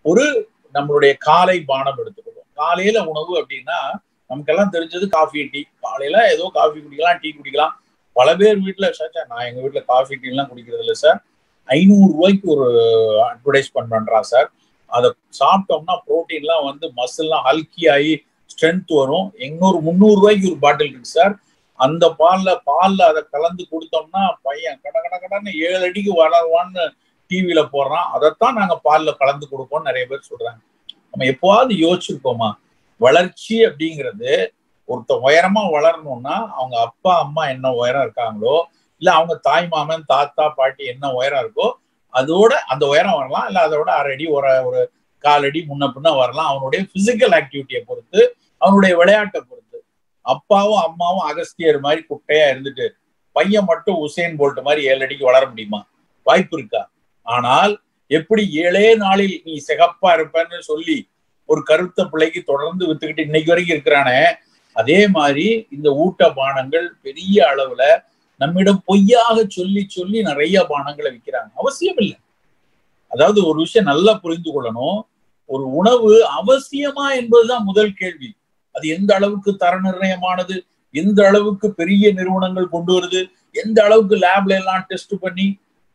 ஒரு நம்மளுடைய காலை பானம் எடுத்துக்கணும் காலையில உணவு அப்படின்னா நமக்கெல்லாம் தெரிஞ்சது காஃபி டீ காலையில ஏதோ காஃபி குடிக்கலாம் டீ குடிக்கலாம் பல பேர் வீட்டுல சார் சார் நான் எங்க வீட்டுல காஃபி டீ எல்லாம் குடிக்கிறது இல்லை சார் ஐநூறு ரூபாய்க்கு ஒரு அட்வர்டைஸ்மெண்ட் பண்றான் சார் அதை சாப்பிட்டோம்னா ப்ரோட்டீன்லாம் வந்து மசில்லாம் ஹல்கி ஆகி ஸ்ட்ரென்த் வரும் எண்ணூறு முந்நூறு ரூபாய்க்கு ஒரு பாட்டில் இருக்கு சார் அந்த பால்ல பால்ல அதை கலந்து கொடுத்தோம்னா பையன் கட கட கடன்னு ஏழு அடிக்கு வளருவான்னு டிவியில போடுறான் அதைத்தான் நாங்க பால்ல கலந்து கொடுப்போம் நிறைய பேர் சொல்றாங்க நம்ம எப்போவாவது யோசிச்சிருக்கோமா வளர்ச்சி அப்படிங்கிறது ஒருத்த உயரமா வளரணும்னா அவங்க அப்பா அம்மா என்ன உயரம் இருக்காங்களோ இல்ல அவங்க தாய் மாமன் தாத்தா பாட்டி என்ன உயரம் இருக்கோ அதோட அந்த உயரம் வரலாம் இல்ல அதோட அரை அடி ஒரு ஒரு கால் அடி முன்ன பின்ன வரலாம் அவனுடைய பிசிக்கல் ஆக்டிவிட்டியை பொறுத்து அவனுடைய விளையாட்டை பொறுத்து அப்பாவும் அம்மாவும் அகஸ்தியர் மாதிரி குட்டையா இருந்துட்டு பையன் மட்டும் உசேன் போல்ட் மாதிரி ஏழு அடிக்கு வளர முடியுமா வாய்ப்பு இருக்கா ஆனால் எப்படி ஏழே நாளில் நீ சிகப்பா இருப்பேன்னு சொல்லி ஒரு கருத்த பிள்ளைக்கு தொடர்ந்து வித்துக்கிட்டு இன்னைக்கு வரைக்கும் இருக்கிறானே அதே மாதிரி இந்த ஊட்ட பானங்கள் பெரிய அளவுல நம்மிடம் பொய்யாக சொல்லி சொல்லி நிறைய பானங்களை விற்கிறாங்க அவசியம் இல்லை அதாவது ஒரு விஷயம் நல்லா புரிந்து கொள்ளணும் ஒரு உணவு அவசியமா என்பதுதான் முதல் கேள்வி அது எந்த அளவுக்கு தர நிர்ணயமானது எந்த அளவுக்கு பெரிய நிறுவனங்கள் கொண்டு வருது எந்த அளவுக்கு லேப்ல எல்லாம் டெஸ்ட் பண்ணி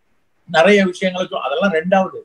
நிறைய விஷயங்களுக்கு அதெல்லாம் ரெண்டாவது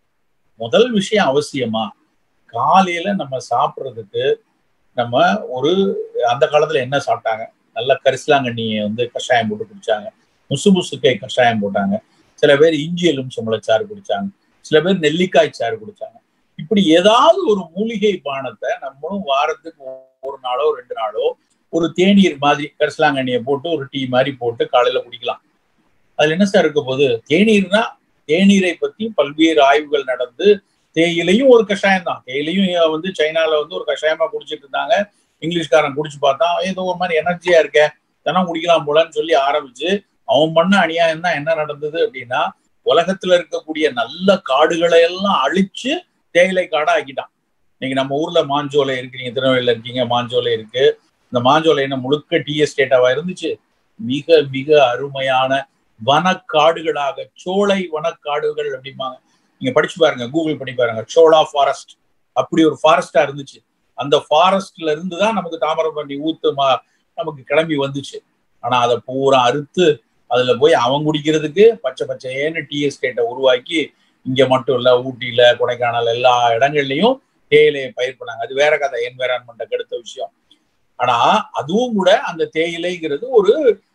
முதல் விஷயம் அவசியமா காலையில நம்ம சாப்பிட்றதுக்கு நம்ம ஒரு அந்த காலத்துல என்ன சாப்பிட்டாங்க நல்ல கரிசலாங்கண்ணியை வந்து கஷாயம் போட்டு குடிச்சாங்க முசு முசுக்கை கஷாயம் போட்டாங்க சில பேர் இஞ்சி எலுமிச்சம்பழ சாறு குடிச்சாங்க சில பேர் நெல்லிக்காய் சாறு குடிச்சாங்க இப்படி ஏதாவது ஒரு மூலிகை பானத்தை நம்மளும் வாரத்துக்கு ஒரு நாளோ ரெண்டு நாளோ ஒரு தேநீர் மாதிரி கரிசலாங்கண்ணியை போட்டு ஒரு டீ மாதிரி போட்டு காலையில குடிக்கலாம் அதுல என்ன சார் இருக்க போகுது தேநீர்னா தேநீரை பத்தி பல்வேறு ஆய்வுகள் நடந்து தேயிலையும் ஒரு கஷாயம் தான் தேயிலையும் வந்து சைனால வந்து ஒரு கஷாயமா குடிச்சிட்டு இருந்தாங்க இங்கிலீஷ்காரன் குடிச்சு பார்த்தா ஏதோ ஒரு மாதிரி எனர்ஜியா இருக்க தினம் குடிக்கலாம் போலன்னு சொல்லி ஆரம்பிச்சு அவன் பண்ண அநியாயம் தான் என்ன நடந்தது அப்படின்னா உலகத்துல இருக்கக்கூடிய நல்ல காடுகளை எல்லாம் அழிச்சு தேயிலை காடா ஆக்கிட்டான் இன்னைக்கு நம்ம ஊர்ல மாஞ்சோலை இருக்கு நீங்க திருநெல்வேலியில இருக்கீங்க மாஞ்சோலை இருக்கு இந்த மாஞ்சோலை என்ன முழுக்க டி எஸ்டேட்டாவா இருந்துச்சு மிக மிக அருமையான வனக்காடுகளாக சோலை வனக்காடுகள் அப்படிம்பாங்க நீங்க படிச்சு பாருங்க கூகுள் பண்ணி பாருங்க சோலா ஃபாரஸ்ட் அப்படி ஒரு ஃபாரஸ்டா இருந்துச்சு அந்த ஃபாரஸ்ட்ல இருந்து தான் நமக்கு தாமிரபரணி ஊத்து மா நமக்கு கிளம்பி வந்துச்சு ஆனா அதை பூரா அறுத்து அதுல போய் அவன் குடிக்கிறதுக்கு பச்சை பச்சையேன்னு டி எஸ்டேட்டை உருவாக்கி இங்க மட்டும் இல்ல ஊட்டியில கொடைக்கானல் எல்லா இடங்கள்லயும் தேயிலையை பயிர் பண்ணாங்க அது வேற கதை என்வைரான்மெண்ட்டை கெடுத்த விஷயம் ஆனா அதுவும் கூட அந்த தேயிலைங்கிறது ஒரு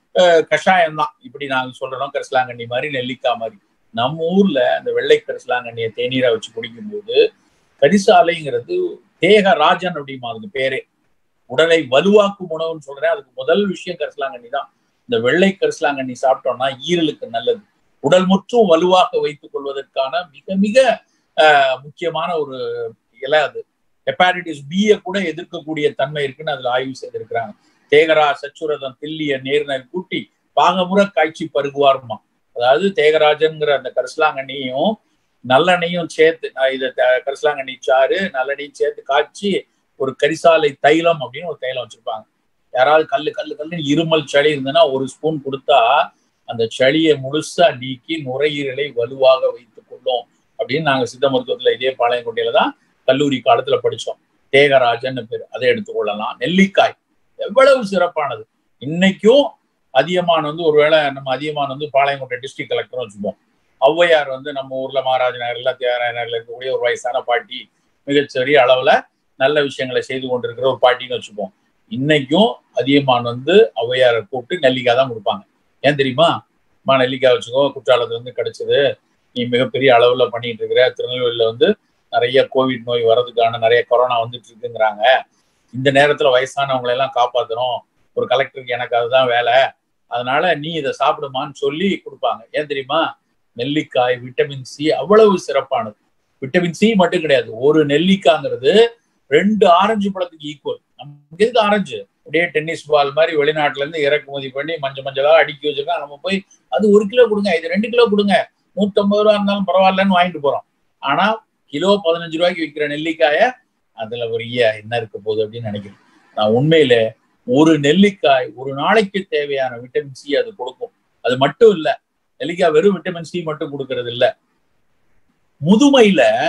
கஷாயம் தான் இப்படி நாங்க சொல்றோம் கரிசலாங்கண்ணி மாதிரி நெல்லிக்காய் மாதிரி நம்ம ஊர்ல அந்த வெள்ளை கரிசலாங்கண்ணியை தேநீரா வச்சு குடிக்கும்போது கரிசாலைங்கிறது தேக ராஜன் அப்படிமா அதுக்கு பேரே உடலை வலுவாக்கும் உணவுன்னு சொல்றேன் அதுக்கு முதல் விஷயம் கரிசலாங்கண்ணி தான் இந்த வெள்ளை கரிசலாங்கண்ணி சாப்பிட்டோம்னா ஈரலுக்கு நல்லது உடல் முற்றும் வலுவாக வைத்துக் கொள்வதற்கான மிக மிக முக்கியமான ஒரு இலை அது ஹெப்பாட்டிஸ் பியை கூட எதிர்க்கக்கூடிய தன்மை இருக்குன்னு அதுல ஆய்வு செய்திருக்கிறாங்க தேகரா சச்சுரதம் தில்லிய நேர்நர் கூட்டி பாகமுறை காய்ச்சி பருகுவாருமா அதாவது தேகராஜன்கிற அந்த கரிசலாங்கண்ணியும் நல்லெண்ணையும் சேர்த்து இதை கரிசலாங்கண்ணி சாறு நல்லெண்ணையும் சேர்த்து காய்ச்சி ஒரு கரிசாலை தைலம் அப்படின்னு ஒரு தைலம் வச்சிருப்பாங்க யாராவது கல்லு கல்லு கல்லு இருமல் சளி இருந்ததுன்னா ஒரு ஸ்பூன் கொடுத்தா அந்த சளியை முழுசா நீக்கி நுரையீரலை வலுவாக வைத்துக் கொள்ளும் அப்படின்னு நாங்க சித்த மருத்துவத்துல இதே பாளையங்கோட்டையில தான் கல்லூரி காலத்துல படிச்சோம் தேகராஜன் பேர் அதை எடுத்துக்கொள்ளலாம் நெல்லிக்காய் எவ்வளவு சிறப்பானது இன்னைக்கும் அதியமான் வந்து ஒருவேளை நம்ம அதியமான் வந்து பாளையங்கோட்டை டிஸ்ட்ரிக்ட் கலெக்டர் வச்சுப்போம் ஔவையார் வந்து நம்ம ஊர்ல மகாராஜ நகர்ல தியாகராய நகர்ல இருக்கக்கூடிய ஒரு வயசான பாட்டி மிகச்சரிய அளவுல நல்ல விஷயங்களை செய்து கொண்டிருக்கிற ஒரு பாட்டின்னு வச்சுப்போம் இன்னைக்கும் அதியமான் வந்து ஔவையாரை கூப்பிட்டு நெல்லிக்காய் தான் கொடுப்பாங்க ஏன் தெரியுமா மா நெல்லிக்காய் வச்சுக்கோ குற்றாலத்துல இருந்து கிடைச்சது நீ மிகப்பெரிய அளவுல பண்ணிட்டு இருக்கிற திருநெல்வேலியில வந்து நிறைய கோவிட் நோய் வர்றதுக்கான நிறைய கொரோனா வந்துட்டு இருக்குங்கிறாங்க இந்த நேரத்துல வயசானவங்களை எல்லாம் காப்பாத்தணும் ஒரு கலெக்டருக்கு எனக்கு அதுதான் வேலை அதனால நீ இதை சாப்பிடுமான்னு சொல்லி கொடுப்பாங்க ஏன் தெரியுமா நெல்லிக்காய் விட்டமின் சி அவ்வளவு சிறப்பானது விட்டமின் சி மட்டும் கிடையாது ஒரு நெல்லிக்காங்கிறது ரெண்டு ஆரஞ்சு பழத்துக்கு ஈக்குவல் நமக்கு எதுக்கு ஆரஞ்சு அப்படியே டென்னிஸ் பால் மாதிரி வெளிநாட்டுல இருந்து இறக்குமதி பண்ணி மஞ்சள் மஞ்சளா அடுக்கி வச்சிருக்கோம் நம்ம போய் அது ஒரு கிலோ கொடுங்க இது ரெண்டு கிலோ கொடுங்க நூத்தம்பது ரூபா இருந்தாலும் பரவாயில்லன்னு வாங்கிட்டு போறோம் ஆனா கிலோ பதினஞ்சு ரூபாய்க்கு விற்கிற நெல்லிக்காய அதுல ஒரு ஈய என்ன இருக்க போகுது அப்படின்னு நினைக்கிறேன் நான் உண்மையில ஒரு நெல்லிக்காய் ஒரு நாளைக்கு தேவையான விட்டமின் சி அது கொடுக்கும் அது மட்டும் இல்ல நெல்லிக்காய் வெறும் விட்டமின் சி மட்டும் கொடுக்கறது இல்ல முதுமையில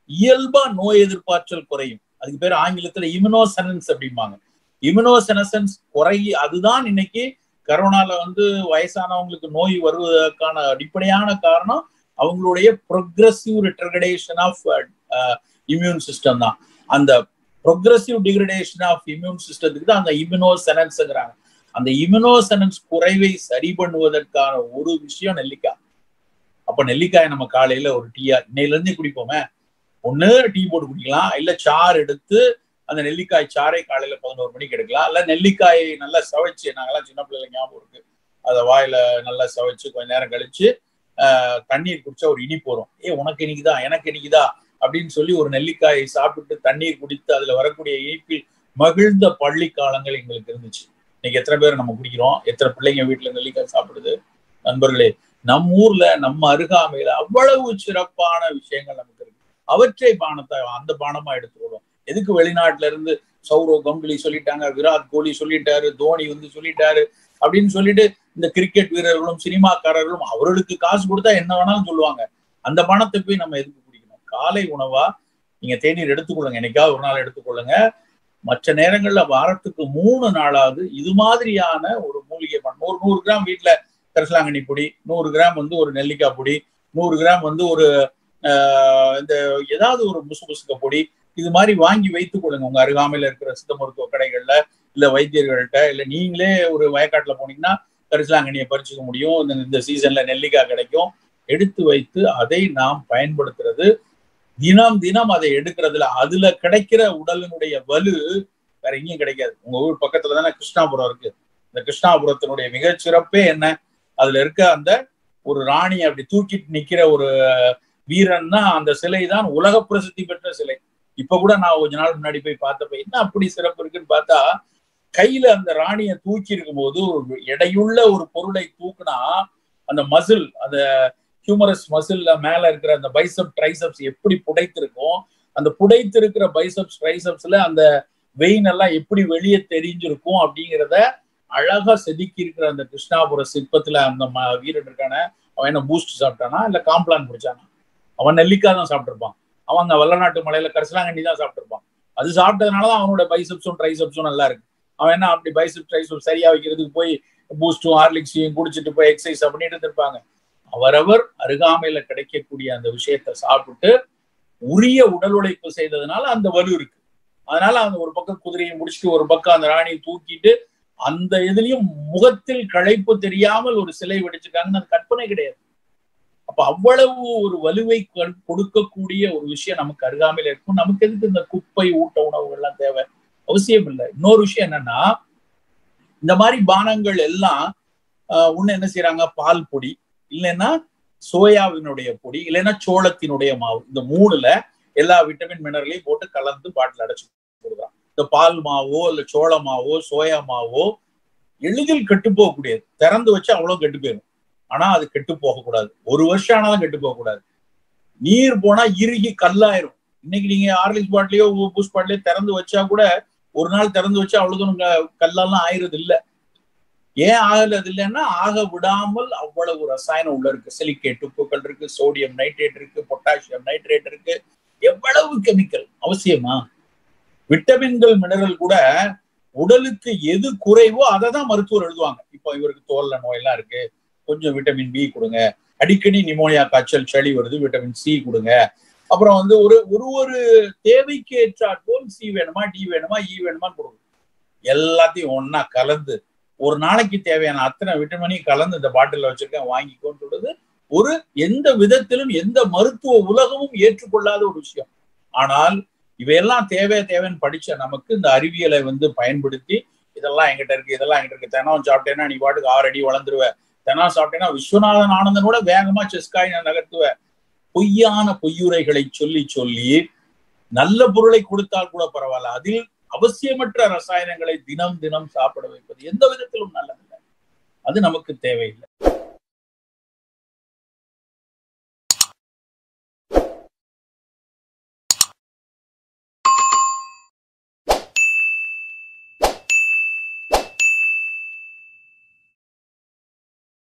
இயல்பா நோய் எதிர்ப்பாற்றல் குறையும் அதுக்கு பேர் ஆங்கிலத்துல இம்யூனோசனன்ஸ் அப்படிம்பாங்க இம்யூனோசெனசன்ஸ் குறை அதுதான் இன்னைக்கு கரோனால வந்து வயசானவங்களுக்கு நோய் வருவதற்கான அடிப்படையான காரணம் அவங்களுடைய progressive retardation of immune system தான் அந்த ப்ரொக்ரஸிவ் டிகிரடேஷன் ஆஃப் இம்யூன் சிஸ்டத்துக்கு தான் அந்த இம்யூனோசெனன்ஸ்ங்கிறாங்க அந்த இம்யூனோசெனன்ஸ் குறைவை சரி பண்ணுவதற்கான ஒரு விஷயம் நெல்லிக்காய் அப்ப நெல்லிக்காயை நம்ம காலையில ஒரு டீயா இன்னையில இருந்தே குடிப்போமே ஒண்ணு டீ போட்டு குடிக்கலாம் இல்ல சாறு எடுத்து அந்த நெல்லிக்காய் சாறை காலையில பதினோரு மணிக்கு எடுக்கலாம் இல்ல நெல்லிக்காயை நல்லா சவைச்சு நாங்கெல்லாம் சின்ன பிள்ளைல ஞாபகம் இருக்கு அதை வாயில நல்லா சவைச்சு கொஞ்ச நேரம் கழிச்சு ஆஹ் தண்ணீர் குடிச்சா ஒரு இனிப்பு வரும் ஏ உனக்கு இனிக்குதா எனக்கு இனிக்குதா அப்படின்னு சொல்லி ஒரு நெல்லிக்காயை சாப்பிட்டு தண்ணீர் குடித்து அதுல வரக்கூடிய இனிப்பில் மகிழ்ந்த பள்ளி காலங்கள் எங்களுக்கு இருந்துச்சு இன்னைக்கு எத்தனை பேர் நம்ம குடிக்கிறோம் எத்தனை பிள்ளைங்க வீட்டுல நெல்லிக்காய் சாப்பிடுது நண்பர்களே நம்ம ஊர்ல நம்ம அருகாமையில அவ்வளவு சிறப்பான விஷயங்கள் நமக்கு இருக்கு அவற்றை பானத்தை அந்த பானமா எடுத்துக்கொள்ளும் எதுக்கு வெளிநாட்டுல இருந்து சௌரவ் கங்குலி சொல்லிட்டாங்க விராட் கோலி சொல்லிட்டாரு தோனி வந்து சொல்லிட்டாரு அப்படின்னு சொல்லிட்டு இந்த கிரிக்கெட் வீரர்களும் சினிமாக்காரர்களும் அவர்களுக்கு காசு கொடுத்தா என்ன வேணாலும் சொல்லுவாங்க அந்த பணத்தை போய் நம்ம எதுக்கு குடிக்கணும் காலை உணவா நீங்க தேநீர் எடுத்துக்கொள்ளுங்க என்னைக்காவது ஒரு நாள் எடுத்துக்கொள்ளுங்க மற்ற நேரங்கள்ல வாரத்துக்கு மூணு நாளாவது இது மாதிரியான ஒரு மூலிகை பண்ண ஒரு நூறு கிராம் வீட்டுல கரிசலாங்கண்ணி பொடி நூறு கிராம் வந்து ஒரு நெல்லிக்காய் பொடி நூறு கிராம் வந்து ஒரு இந்த ஏதாவது ஒரு முசு முசுக்க பொடி இது மாதிரி வாங்கி வைத்துக் கொள்ளுங்க உங்க அருகாமையில இருக்கிற சித்த மருத்துவ கடைகள்ல இல்ல வைத்தியர்கள்ட்ட இல்ல நீங்களே ஒரு வயக்காட்டுல போனீங்கன்னா கரிசலாங்கண்ணியை பறிச்சுக்க முடியும் இந்த இந்த சீசன்ல நெல்லிக்காய் கிடைக்கும் எடுத்து வைத்து அதை நாம் பயன்படுத்துறது தினம் தினம் அதை எடுக்கிறதுல அதுல கிடைக்கிற உடலினுடைய வலு வேற எங்கேயும் கிடைக்காது உங்க ஊர் பக்கத்துல தானே கிருஷ்ணாபுரம் இருக்கு இந்த கிருஷ்ணாபுரத்தினுடைய மிகச்சிறப்பே என்ன அதுல இருக்க அந்த ஒரு ராணி அப்படி தூக்கிட்டு நிக்கிற ஒரு வீரன்னா அந்த சிலை தான் உலக பிரசித்தி பெற்ற சிலை இப்ப கூட நான் கொஞ்ச நாள் முன்னாடி போய் பார்த்தப்ப என்ன அப்படி சிறப்பு இருக்குன்னு பார்த்தா கையில அந்த ராணியை தூக்கி இருக்கும் போது ஒரு எடையுள்ள ஒரு பொருளை தூக்குனா அந்த மசில் அந்த ஹியூமரஸ் மசில்ல மேல இருக்கிற அந்த பைசப் ட்ரைசப்ஸ் எப்படி புடைத்திருக்கும் அந்த புடைத்திருக்கிற பைசப்ஸ் ட்ரைசப்ஸ்ல அந்த வெயின் எல்லாம் எப்படி வெளியே தெரிஞ்சிருக்கும் அப்படிங்கிறத அழகா செதுக்கி இருக்கிற அந்த கிருஷ்ணாபுர சிற்பத்துல அந்த வீரன் இருக்கான அவன் என்ன பூஸ்ட் சாப்பிட்டானா இல்ல காம்ப்ளான் குடிச்சானா அவன் நெல்லிக்காய் தான் சாப்பிட்டிருப்பான் அவன் அங்க வல்லநாட்டு மலையில கரிசலாங்கண்ணி தான் சாப்பிட்டிருப்பான் அது சாப்பிட்டதுனாலதான் அவனோட பைசப்ஸும் ட்ரைசப்ஸும் நல்லா இருக்கு அவன் என்ன அப்படி பைசப் ட்ரைசப் சரியா வைக்கிறதுக்கு போய் பூஸ்டும் ஹார்லிக்ஸையும் குடிச்சிட்டு போய் எக்ஸசைஸ் பண்ணிட்டு இருந்திருப்பாங்க அவரவர் அருகாமையில கிடைக்கக்கூடிய அந்த விஷயத்த சாப்பிட்டு உரிய உடல் உழைப்பு செய்ததுனால அந்த வலு இருக்கு அதனால அந்த ஒரு பக்கம் குதிரையை முடிச்சுட்டு ஒரு பக்கம் அந்த ராணியை தூக்கிட்டு அந்த இதுலயும் முகத்தில் களைப்பு தெரியாமல் ஒரு சிலை வெடிச்சிருக்காங்கன்னு அது கற்பனை கிடையாது அப்ப அவ்வளவு ஒரு வலுவை கொடுக்கக்கூடிய ஒரு விஷயம் நமக்கு அருகாமையில இருக்கும் நமக்கு எதுக்கு இந்த குப்பை ஊட்ட உணவுகள்லாம் தேவை அவசியம் இல்லை இன்னொரு விஷயம் என்னன்னா இந்த மாதிரி பானங்கள் எல்லாம் ஒண்ணு என்ன செய்யறாங்க பால் பொடி இல்லைன்னா சோயாவினுடைய பொடி இல்லைன்னா சோளத்தினுடைய மாவு இந்த மூணுல எல்லா விட்டமின் மினரலையும் போட்டு கலந்து பாட்டில் அடைச்சு கொடுக்குறான் இந்த பால் மாவோ இல்ல சோள மாவோ சோயா மாவோ எளிதில் கெட்டு போகக்கூடியது திறந்து வச்சு அவ்வளவு கெட்டு போயிடும் ஆனா அது கெட்டு போகக்கூடாது ஒரு வருஷம் ஆனாலும் கெட்டு போகக்கூடாது நீர் போனா இறுகி கல்லாயிரும் இன்னைக்கு நீங்க ஆர்லிக்ஸ் பாட்டிலையோ பூஸ் பாட்டிலையோ திறந்து வச்சா கூட ஒரு நாள் திறந்து வச்சா அவ்வளவு கல்லெல்லாம் ஆயிரது இல்லை ஏன் ஆகலது இல்லைன்னா ஆக விடாமல் அவ்வளவு ரசாயனம் உள்ள இருக்கு சிலிக்கேட் உப்புக்கள் இருக்கு சோடியம் நைட்ரேட் இருக்கு பொட்டாசியம் நைட்ரேட் இருக்கு எவ்வளவு கெமிக்கல் அவசியமா விட்டமின்கள் மினரல் கூட உடலுக்கு எது குறைவோ அதை தான் மருத்துவர் எழுதுவாங்க இப்போ இவருக்கு தோல்ல நோயெல்லாம் இருக்கு கொஞ்சம் விட்டமின் பி கொடுங்க அடிக்கடி நிமோனியா காய்ச்சல் சளி வருது விட்டமின் சி கொடுங்க அப்புறம் வந்து ஒரு ஒரு ஒரு தேவைக்கு ஏற்றாற் போல் சி வேணுமா டி வேணுமா இ வேணுமான்னு கொடுக்கும் எல்லாத்தையும் ஒன்னா கலந்து ஒரு நாளைக்கு தேவையான அத்தனை விட்டமினையும் கலந்து இந்த பாட்டில வச்சிருக்கேன் வாங்கிக்கோன்னு சொல்றது ஒரு எந்த விதத்திலும் எந்த மருத்துவ உலகமும் ஏற்றுக்கொள்ளாத ஒரு விஷயம் ஆனால் இவையெல்லாம் தேவை தேவைன்னு படிச்ச நமக்கு இந்த அறிவியலை வந்து பயன்படுத்தி இதெல்லாம் எங்கிட்ட இருக்கு இதெல்லாம் எங்கிட்ட இருக்கு தினம் சாப்பிட்டேன்னா நீ பாட்டுக்கு ஆறு அடி வளர்ந்துருவ தினம் சாப்பிட்டேன்னா விஸ்வநாதன் ஆனந்தனோட வேகமா செஸ்காய் நான் நகர்த்துவ பொய்யான பொய்யுரைகளை சொல்லி சொல்லி நல்ல பொருளை கொடுத்தால் கூட பரவாயில்ல அதில் அவசியமற்ற ரசாயனங்களை தினம் தினம் சாப்பிட வைப்பது எந்த விதத்திலும் நல்லதில்லை அது நமக்கு தேவையில்லை